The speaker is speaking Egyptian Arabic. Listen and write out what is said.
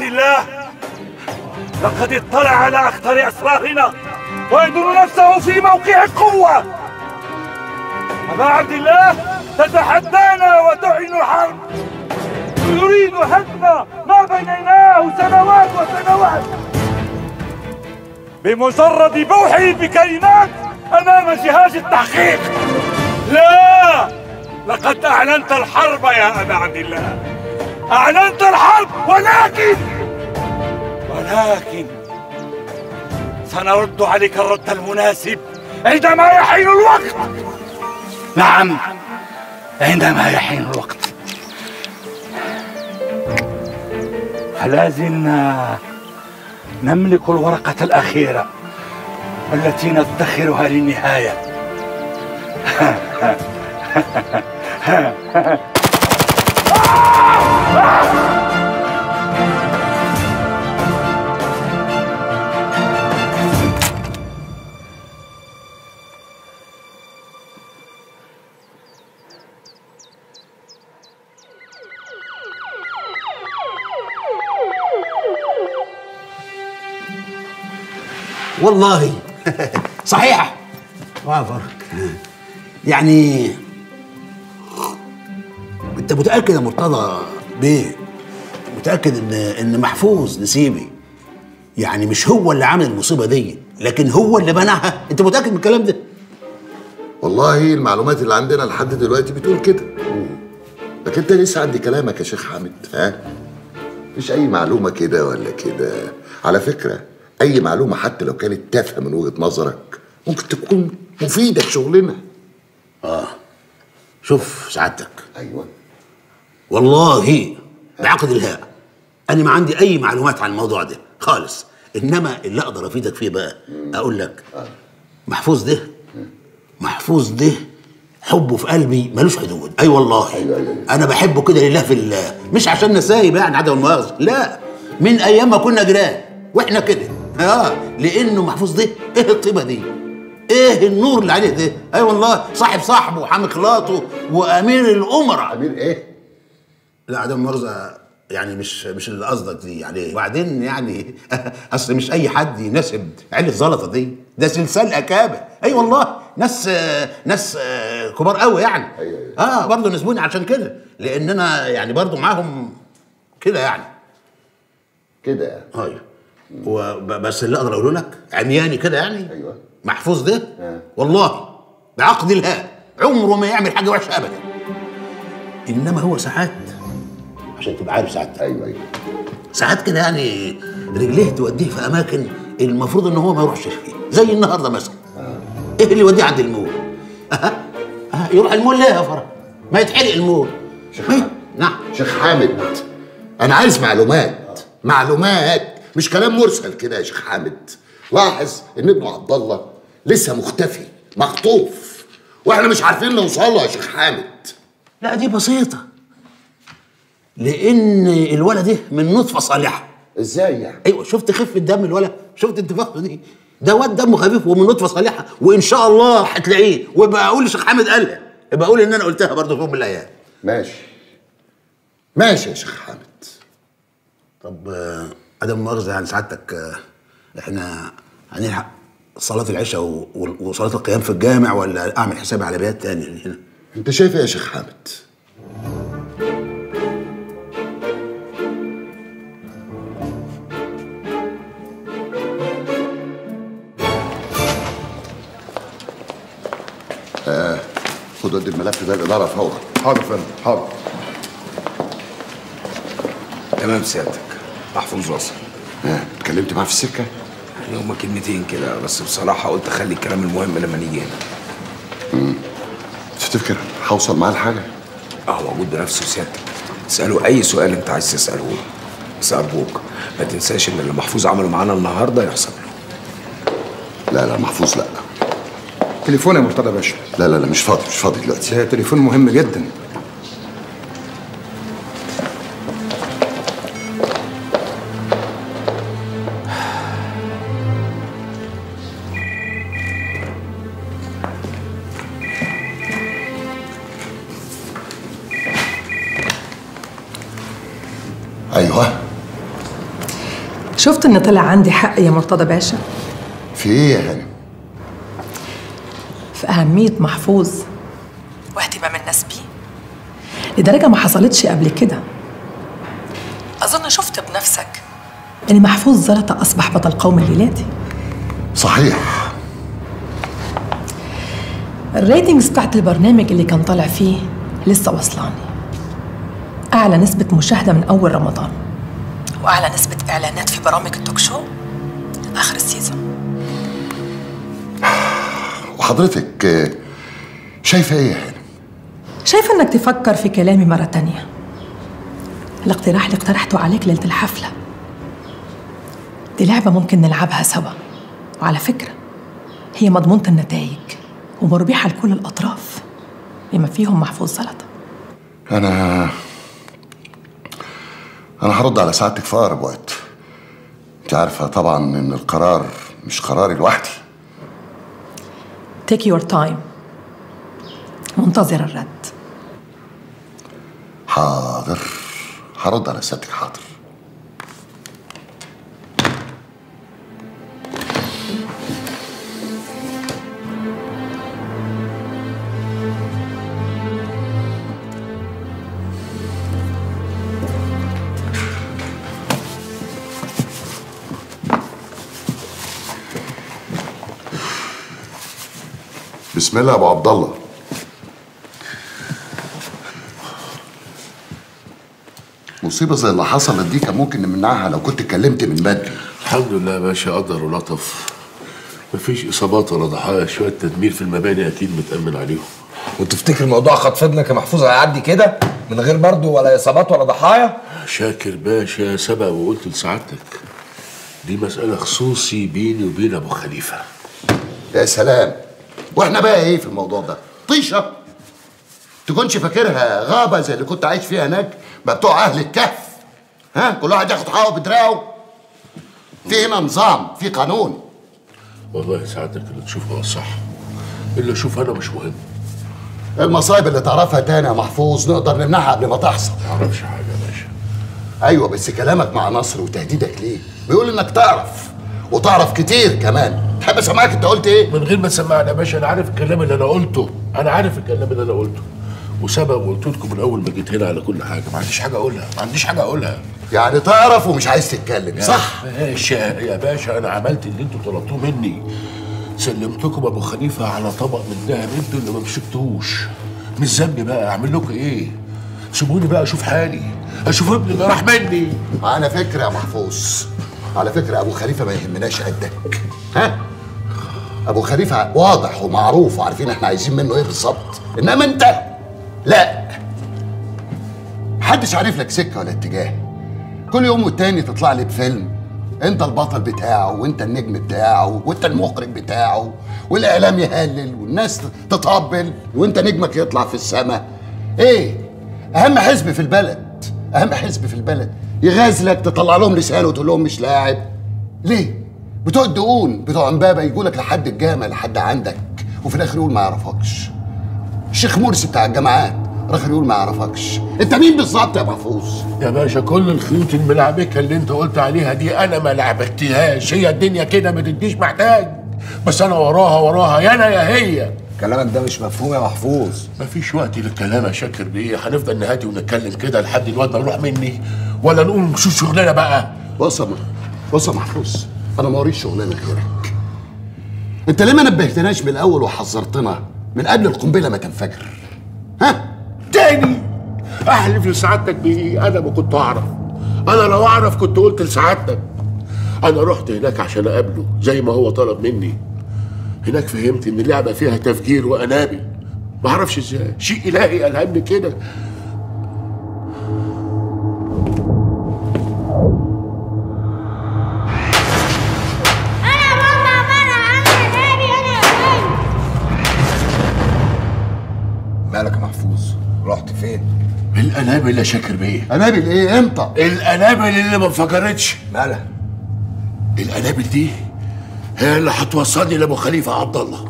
الله لقد اطلع على أخطر أسرارنا ويدر نفسه في موقع القوة أبا عبد الله تتحدانا وتعلن حرب يريد هدم ما بنيناه سنوات وسنوات بمجرد بوحه بكلمات أمام جهاز التحقيق لا لقد أعلنت الحرب يا أبا عبد الله أعلنت الحرب ولكن ولكن سنرد عليك الرد المناسب عندما يحين الوقت نعم عندما يحين الوقت فلا زلنا نملك الورقة الأخيرة التي ندخرها للنهاية والله صحيح وافرك يعني انت متاكد يا مرتضى بيه متاكد ان ان محفوظ نسيبي يعني مش هو اللي عامل المصيبه دي لكن هو اللي منعها انت متاكد من الكلام ده والله المعلومات اللي عندنا لحد دلوقتي بتقول كده لكن انت لسه عندي كلامك يا شيخ حامد ها مش اي معلومه كده ولا كده على فكره اي معلومه حتى لو كانت تافهه من وجهه نظرك ممكن تكون مفيده في شغلنا شوف سعادتك ايوه والله بعقد الهاء انا ما عندي اي معلومات عن الموضوع ده خالص انما اللي اقدر افيدك فيه بقى اقول لك محفوظ ده محفوظ ده حبه في قلبي ملوش حدود اي والله انا بحبه كده لله في الله مش عشان نسايب يعني عدم المؤاخذه لا من ايام ما كنا جيران واحنا كده اه لانه محفوظ ده ايه الطيبه دي ايه النور اللي عليه ده اي والله صاحب صاحبه وحامي خلاطه وامير الامراء امير ايه لا عدم المؤاخذه يعني مش مش اللي قصدك دي عليه وبعدين يعني اصل مش اي حد يناسب عيله الزلطه دي ده سلسال اكابر اي والله ناس آه، ناس آه، كبار قوي يعني أيوة، أيوة. اه برضه نسبوني عشان كده لان انا يعني برضه معاهم كده يعني كده يعني ايوه وب- بس اللي اقدر اقوله لك عمياني كده يعني أيوة. محفوظ ده آه. والله بعقد الهاء عمره ما يعمل حاجه وحشه ابدا انما هو ساعات عشان تبقى عارف ساعات ايوه ايوه ساعات كده يعني رجليه توديه في اماكن المفروض ان هو ما يروحش فيه زي النهارده مثلا ايه اللي يوديه عند المول أها. أها. يروح المول ليه يا فرح ما يتحرق المول شيخ ما ي- حامد. نعم شيخ حامد انا عايز معلومات معلومات مش كلام مرسل كده يا شيخ حامد لاحظ ان ابن عبد الله لسه مختفي مخطوف واحنا مش عارفين نوصل له يا شيخ حامد لا دي بسيطه لان الولد ده من نطفه صالحه ازاي يعني ايوه شفت خفه دم الولد شفت انتفاخته دي ده واد دمه خفيف ومن نطفه صالحه وان شاء الله هتلاقيه وابقى اقول لشيخ حامد قالها يبقى اقول ان انا قلتها برضه في يوم من الايام ماشي ماشي يا شيخ حامد طب آه، عدم مؤاخذه يعني سعادتك آه، احنا هنلحق صلاه العشاء و- و- وصلاه القيام في الجامع ولا اعمل حسابي على بيات تاني هنا انت شايف ايه يا شيخ حامد آه، خد ودي الملف ده الاداره فورا حاضر يا فندم حاضر تمام سيادتك محفوظ وصل آه، اتكلمت معاه في السكه يعني هما كلمتين كده بس بصراحة قلت أخلي الكلام المهم لما نيجي هنا تفتكر هوصل معاه لحاجه أهو موجود بنفسه سيادتك اسأله أي سؤال أنت عايز تسأله له بس أرجوك ما تنساش إن اللي محفوظ عمله معانا النهاردة يحسب له لا لا محفوظ لا تليفون يا مرتضى باشا لا لا لا مش فاضي مش فاضي دلوقتي ده تليفون مهم جدا ايوه شفت ان طلع عندي حق يا مرتضى باشا في ايه يا هانم في أهمية محفوظ واهتمام الناس بيه لدرجة ما حصلتش قبل كده أظن شفت بنفسك إن محفوظ زلطة أصبح بطل قوم الليلاتي صحيح الريتنجز بتاعت البرنامج اللي كان طالع فيه لسه وصلاني أعلى نسبة مشاهدة من أول رمضان وأعلى نسبة إعلانات في برامج التوك شو آخر السيزون وحضرتك آه، شايفه ايه يا هانم شايفة إنك تفكر في كلامي مرة تانية الاقتراح اللي اقترحته عليك ليلة الحفلة دي لعبة ممكن نلعبها سوا وعلى فكرة هي مضمونة النتائج ومربحة لكل الأطراف بما فيهم محفوظ زلطة انا انا هرد على سعادتك في اقرب وقت انت عارفه طبعا ان القرار مش قراري لوحدي take your time منتظر الرد حاضر هرد على سيادتك حاضر بسم الله يا ابو عبد الله مصيبه زي اللي حصلت دي كان ممكن نمنعها لو كنت اتكلمت من بدري الحمد لله يا باشا قدر ولطف مفيش اصابات ولا ضحايا شويه تدمير في المباني اكيد متامن عليهم وتفتكر موضوع خطف ابنك يا محفوظ هيعدي كده من غير برضه ولا اصابات ولا ضحايا شاكر باشا سبق وقلت لسعادتك دي مسألة خصوصي بيني وبين أبو خليفة يا سلام واحنا بقى ايه في الموضوع ده طيشه تكونش فاكرها غابه زي اللي كنت عايش فيها هناك بقى بتوع اهل الكهف ها كل واحد ياخد حقه بدراعه في هنا نظام في قانون والله سعادتك اللي تشوفه هو الصح اللي أشوف أنا مش مهم المصايب اللي تعرفها تاني يا محفوظ نقدر نمنعها قبل ما تحصل معرفش حاجة يا باشا ايوه بس كلامك مع نصر وتهديدك ليه بيقول انك تعرف وتعرف كتير كمان تحب اسمعك انت قلت ايه من غير ما تسمعني يا باشا أنا عارف الكلام اللي أنا قلته أنا عارف الكلام اللي أنا قلته وسبق وقلت لكم من أول ما جيت هنا على كل حاجة ما عنديش حاجة أقولها ما عنديش حاجة أقولها يعني تعرف ومش عايز تتكلم صح يا باشا يا باشا انا عملت اللي انتوا طلبتوه مني سلمتكم ابو خليفه على طبق من ذهب انتوا اللي ما مسكتوش مش ذنبي بقى اعمل لكم ايه سيبوني بقى اشوف حالي اشوف ابني اللي راح مني على فكرة يا محفوظ على فكرة أبو خليفة ما يهمناش قدك ها؟ أبو خليفة واضح ومعروف وعارفين إحنا عايزين منه إيه بالظبط إنما أنت لا محدش عارف لك سكة ولا اتجاه كل يوم والتاني تطلع لي بفيلم أنت البطل بتاعه وأنت النجم بتاعه وأنت المخرج بتاعه والإعلام يهلل والناس تطبل وأنت نجمك يطلع في السماء إيه؟ أهم حزب في البلد أهم حزب في البلد يغازلك تطلع لهم لسانه وتقول لهم مش لاعب ليه؟ بتوع الدقون بتوع امبابه يجوا لك لحد الجامع لحد عندك وفي الاخر يقول ما يعرفكش الشيخ مرسي بتاع الجامعات الاخر يقول ما يعرفكش انت مين بالظبط يا محفوظ يا باشا كل الخيوط الملعبكه اللي انت قلت عليها دي انا ما لعبتهاش هي الدنيا كده ما تديش محتاج بس انا وراها وراها يا انا يا هي كلامك ده مش مفهوم يا محفوظ مفيش وقت للكلام يا شاكر بيه هنفضل نهاتي ونتكلم كده لحد الواد ما يروح مني ولا نقول نشوف شغلنا بقى بص يا م- بص يا محفوظ انا ما وريش شغلانه غيرك انت ليه ما نبهتناش من الاول وحذرتنا من قبل القنبله ما تنفجر ها تاني احلف لسعادتك بايه انا ما كنت اعرف انا لو اعرف كنت قلت لسعادتك انا رحت هناك عشان اقابله زي ما هو طلب مني هناك فهمت ان اللعبه فيها تفجير وانابل ما اعرفش ازاي شيء الهي الهمني كده انا بطلع بره عامل ارهابي انا ارهابي مالك يا محفوظ رحت فين الانابل يا شاكر بيه انابل ايه امتى الانابل اللي ما انفجرتش مالها الانابل دي هي اللي هتوصلني لابو خليفه عبد الله